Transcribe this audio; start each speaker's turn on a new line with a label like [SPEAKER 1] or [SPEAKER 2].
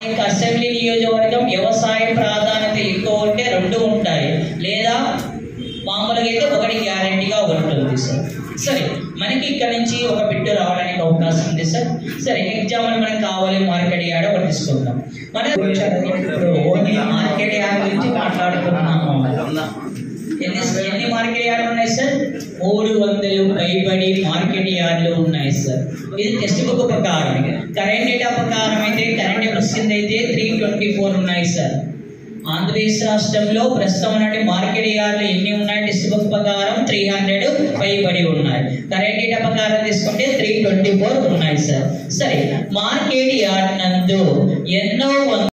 [SPEAKER 1] ఇంకా అసెంబ్లీ నియోజకవర్గం వ్యవసాయ ప్రాధాన్యత ఎక్కువ ఉంటే రెండు ఉంటాయి లేదా మామూలుగా అయితే ఒకటి గ్యారంటీగా ఉంటుంది సార్ సరే మనకి ఇక్కడ నుంచి ఒక బిడ్డ రావడానికి అవకాశం ఉంది సార్ సరే ఎగ్జాంపుల్ మనకి కావాలి మార్కెట్ యార్డ్ ఒకటి తీసుకుందాం మన ఇప్పుడు ఓన్లీ మార్కెట్ యార్డ్ గురించి మాట్లాడుకుంటున్నాము ఎన్ని ఎన్ని మార్కెట్ యార్డ్లు ఉన్నాయి సార్ మూడు వందలు పైబడి మార్కెట్ యార్డ్లు ఉన్నాయి సార్ ఇది టెక్స్ట్ బుక్ ప్రకారం కరెంట్ డేటా ప్రకారం అయితే కరెంట్ ప్రస్తుతం అయితే త్రీ ట్వంటీ ఫోర్ ఉన్నాయి సార్ ఆంధ్రప్రదేశ్ రాష్ట్రంలో ప్రస్తుతం ఉన్నటువంటి మార్కెట్ యార్డ్లు ఎన్ని ఉన్నాయి టెక్స్ట్ బుక్ ప్రకారం త్రీ హండ్రెడ్ పైబడి ఉన్నాయి కరెంట్ డేటా ప్రకారం తీసుకుంటే త్రీ ట్వంటీ ఫోర్ ఉన్నాయి సార్ సరే మార్కెట్ యార్డ్ నందు ఎన్నో వంద